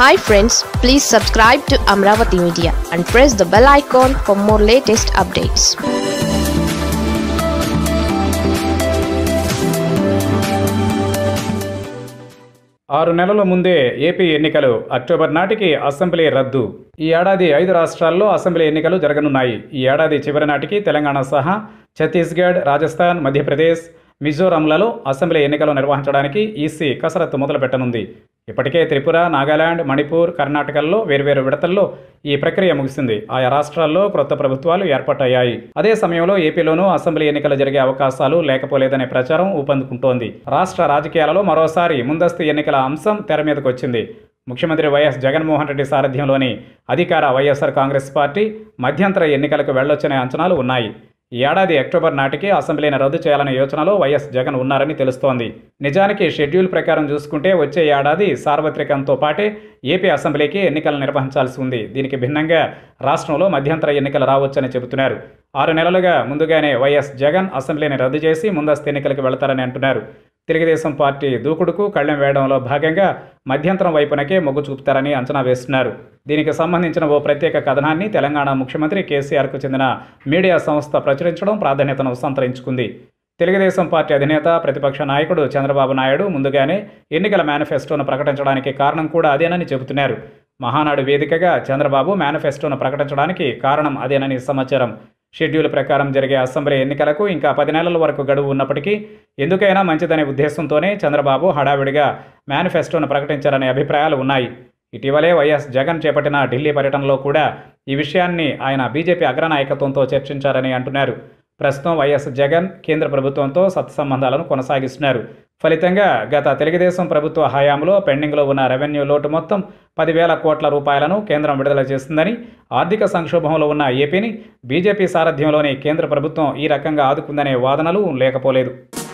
hi friends please subscribe to Amaravati media and press the bell icon for more latest updates ఆరు నెలల ముందే AP ఎన్నికలు October నాటికి assembly రద్దు ఈ ఏడాది ఐదు రాష్ట్రాల్లో అసెంబ్లీ ఎన్నికలు జరగనున్నాయి ఈ ఏడాది చివరి నాటికి తెలంగాణ సహా ఛత్తీస్గఢ్ రాజస్థాన్ మధ్యప్రదేశ్ మిజోరాంలలో అసెంబ్లీ ఎన్నికలు నిర్వహించడానికి ఈసీ కసరత్తు మొదలుపెట్టనుంది ఇప్పటికే త్రిపుర నాగాలాండ్ మణిపూర్ కర్ణాటకల్లో వేర్వేరు విడతల్లో ఈ ప్రక్రియ ముగిసింది ఆయా రాష్ట్రాల్లో కొత్త ప్రభుత్వాలు ఏర్పాటయ్యాయి అదే సమయంలో ఏపీలోనూ అసెంబ్లీ ఎన్నికలు జరిగే అవకాశాలు లేకపోలేదనే ప్రచారం ఊపందుకుంటోంది రాష్ట్ర రాజకీయాలలో మరోసారి ముందస్తు ఎన్నికల అంశం తెర మీదకు వచ్చింది ముఖ్యమంత్రి వైఎస్ జగన్మోహన్ రెడ్డి సారథ్యంలోని అధికార వైఎస్ఆర్ కాంగ్రెస్ పార్టీ మధ్యంతర ఎన్నికలకు వెళ్లొచ్చనే అంచనాలు ఉన్నాయి ఈ ఏడాది అక్టోబర్ నాటికి అసెంబ్లీని రద్దు చేయాలనే యోచనలో వైఎస్ జగన్ ఉన్నారని తెలుస్తోంది నిజానికి షెడ్యూల్ ప్రకారం చూసుకుంటే వచ్చే ఏడాది సార్వత్రికంతో పాటే ఏపీ అసెంబ్లీకి ఎన్నికలు నిర్వహించాల్సి ఉంది దీనికి భిన్నంగా రాష్ట్రంలో మధ్యంతర ఎన్నికలు రావచ్చని చెబుతున్నారు ఆరు నెలలుగా ముందుగానే వైఎస్ జగన్ అసెంబ్లీని రద్దు చేసి ముందస్తు ఎన్నికలకు వెళతారని అంటున్నారు తెలుగుదేశం పార్టీ దూకుడుకు కళ్ళెం వేయడంలో భాగంగా మధ్యంతరం వైపునకే మొగ్గు చూపుతారని అంచనా వేస్తున్నారు దీనికి సంబంధించిన ఓ ప్రత్యేక కథనాన్ని తెలంగాణ ముఖ్యమంత్రి కేసీఆర్కు చెందిన మీడియా సంస్థ ప్రచురించడం ప్రాధాన్యతను సంతరించుకుంది తెలుగుదేశం పార్టీ అధినేత ప్రతిపక్ష నాయకుడు చంద్రబాబు నాయుడు ముందుగానే ఎన్నికల మేనిఫెస్టోను ప్రకటించడానికి కారణం కూడా అదేనని చెబుతున్నారు మహానాడు వేదికగా చంద్రబాబు మేనిఫెస్టోను ప్రకటించడానికి కారణం అదేనని సమాచారం షెడ్యూల్ ప్రకారం జరిగే అసెంబ్లీ ఎన్నికలకు ఇంకా పది నెలల వరకు గడువు ఉన్నప్పటికీ ఎందుకైనా మంచిదనే ఉద్దేశంతోనే చంద్రబాబు హడావిడిగా మేనిఫెస్టోను ప్రకటించారనే అభిప్రాయాలు ఉన్నాయి ఇటీవలే వైఎస్ జగన్ చేపట్టిన ఢిల్లీ పర్యటనలో కూడా ఈ విషయాన్ని ఆయన బీజేపీ అగ్రనాయకత్వంతో చర్చించారని అంటున్నారు ప్రస్తుతం వైఎస్ జగన్ కేంద్ర ప్రభుత్వంతో సత్సంబంధాలను కొనసాగిస్తున్నారు ఫలితంగా గత తెలుగుదేశం ప్రభుత్వ హయాంలో పెండింగ్లో ఉన్న రెవెన్యూ లోటు మొత్తం పదివేల కోట్ల రూపాయలను కేంద్రం విడుదల చేసిందని ఆర్థిక సంక్షోభంలో ఉన్న ఏపీని బీజేపీ సారథ్యంలోని కేంద్ర ప్రభుత్వం ఈ రకంగా ఆదుకుందనే వాదనలు లేకపోలేదు